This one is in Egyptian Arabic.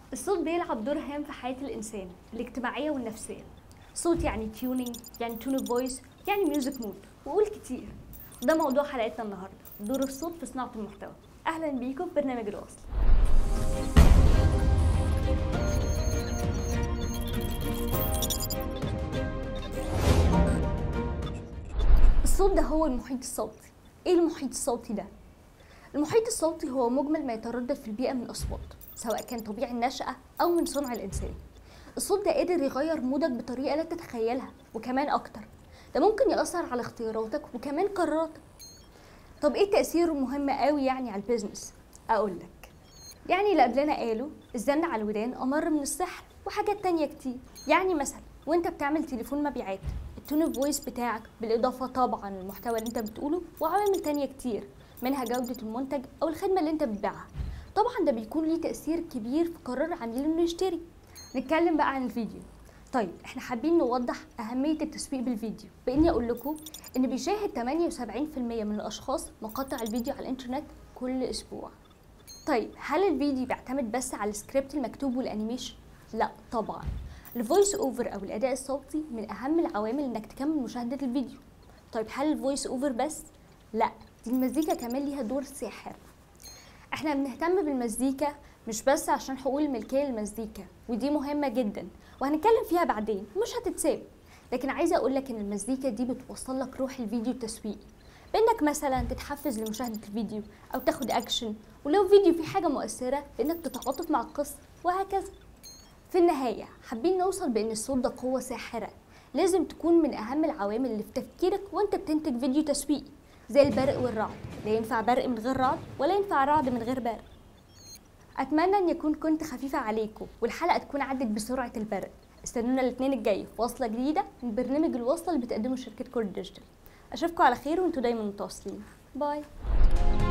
الصوت بيلعب دور هام في حياة الإنسان الاجتماعية والنفسية صوت يعني تيونينج يعني تون اوف فويس يعني ميوزك مود وقول كتير ده موضوع حلقتنا النهاردة دور الصوت في صناعة المحتوى أهلا بيكم في برنامج الوصل الصوت ده هو المحيط الصوتي ايه المحيط الصوتي ده المحيط الصوتي هو مجمل ما يتردد في البيئة من أصوات سواء كان طبيعي النشأة أو من صنع الإنسان الصوت ده قادر يغير مودك بطريقة لا تتخيلها وكمان أكتر ده ممكن يأثر على اختياراتك وكمان قراراتك طب ايه تأثيره المهم قوي يعني على البيزنس أقول لك يعني اللي قبلنا قالوا الزن على الودان أمر من السحر وحاجات تانية كتير يعني مثلا وانت بتعمل تليفون مبيعات التون اوف فويس بتاعك بالإضافة طبعا للمحتوى اللي انت بتقوله وعوامل تانية كتير منها جودة المنتج أو الخدمة اللي انت بتبيعها طبعا ده بيكون ليه تأثير كبير في قرار العميل انه يشتري نتكلم بقى عن الفيديو طيب احنا حابين نوضح أهمية التسويق بالفيديو بإني أقول لكم إن بيشاهد 78% من الأشخاص مقاطع الفيديو على الإنترنت كل أسبوع طيب هل الفيديو بيعتمد بس على السكريبت المكتوب والأنيميشن؟ لا طبعا الفويس اوفر أو الأداء الصوتي من أهم العوامل إنك تكمل مشاهدة الفيديو طيب هل الفويس اوفر بس؟ لا دي المزيكا كمان ليها دور ساحر احنا بنهتم بالمزيكا مش بس عشان حقوق الملكية للمزيكا ودي مهمة جدا وهنتكلم فيها بعدين مش هتتساب لكن عايزة اقولك ان المزيكا دي بتوصل لك روح الفيديو التسويقي بانك مثلا تتحفز لمشاهدة الفيديو او تاخد اكشن ولو فيديو فيه حاجة مؤثرة بانك تتعاطف مع القصة وهكذا في النهاية حابين نوصل بان الصوت ده قوة ساحرة لازم تكون من اهم العوامل اللي في تفكيرك وانت بتنتج فيديو تسويقي زي البرق والرعد لا ينفع برق من غير رعد ولا ينفع رعد من غير برق اتمنى ان يكون كنت خفيفه عليكم والحلقه تكون عدت بسرعه البرق استنونا الاثنين الجاي في وصله جديده من برنامج الوصله اللي بتقدمه شركه كورد ديجيتال اشوفكم على خير وانتوا دايما متواصلين باي